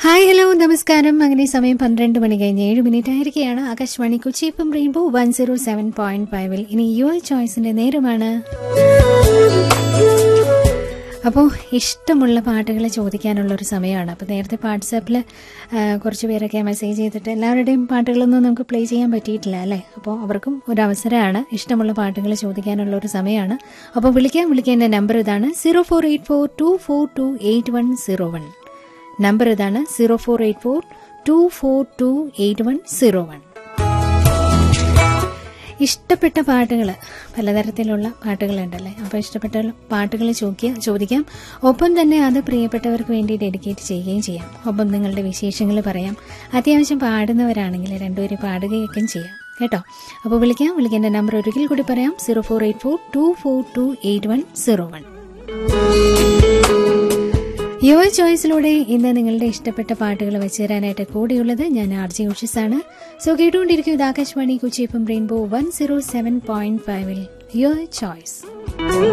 hi hello നമസ്കാരം അങ്ങനെ സമയം പന്ത്രണ്ട് മണി കഴിഞ്ഞ് ഏഴ് മിനിറ്റ് ആയിരിക്കുകയാണ് ആകാശവാണി കൊച്ചി ഇപ്പം rainbow one zero seven point ഫൈവിൽ ഇനി യുവർ ചോയ്സിന്റെ നേരമാണ് അപ്പോൾ ഇഷ്ടമുള്ള പാട്ടുകൾ ചോദിക്കാനുള്ള ഒരു സമയമാണ് അപ്പോൾ നേരത്തെ വാട്സാപ്പിൽ കുറച്ച് പേരൊക്കെ മെസ്സേജ് ചെയ്തിട്ട് എല്ലാവരുടെയും പാട്ടുകളൊന്നും നമുക്ക് പ്ലേ ചെയ്യാൻ പറ്റിയിട്ടില്ല അല്ലേ അപ്പോൾ അവർക്കും ഒരു അവസരമാണ് ഇഷ്ടമുള്ള പാട്ടുകൾ ചോദിക്കാനുള്ള ഒരു സമയമാണ് അപ്പോൾ വിളിക്കാൻ വിളിക്കേണ്ട നമ്പർ ഇതാണ് zero four eight four two four two eight one zero one number ഇതാണ് zero four eight four two four two eight one zero one ഇഷ്ടപ്പെട്ട പാട്ടുകൾ പലതരത്തിലുള്ള പാട്ടുകളുണ്ടല്ലേ അപ്പോൾ ഇഷ്ടപ്പെട്ട പാട്ടുകൾ ചോദിക്കുക ചോദിക്കാം ഒപ്പം തന്നെ അത് പ്രിയപ്പെട്ടവർക്ക് വേണ്ടി ഡെഡിക്കേറ്റ് ചെയ്യുകയും ചെയ്യാം ഒപ്പം നിങ്ങളുടെ വിശേഷങ്ങൾ പറയാം അത്യാവശ്യം പാടുന്നവരാണെങ്കിൽ രണ്ടുപേരും പാടുകയൊക്കെ ചെയ്യാം കേട്ടോ അപ്പോൾ വിളിക്കാം വിളിക്കേണ്ട നമ്പർ ഒരിക്കൽ കൂടി പറയാം zero four eight four two four two eight one zero one your ചോയ്സിലൂടെ ഇന്ന് നിങ്ങളുടെ ഇഷ്ടപ്പെട്ട പാട്ടുകൾ വെച്ച് തരാനായിട്ട് കൂടിയുള്ളത് ഞാൻ ആർ ജെ ഉഷിസാണ് സോ കേട്ടുകൊണ്ടിരിക്കും ഇത് Akashvani Kochi F rainbow one zero seven point ഫൈവിൽ യുവർ ചോയ്സ്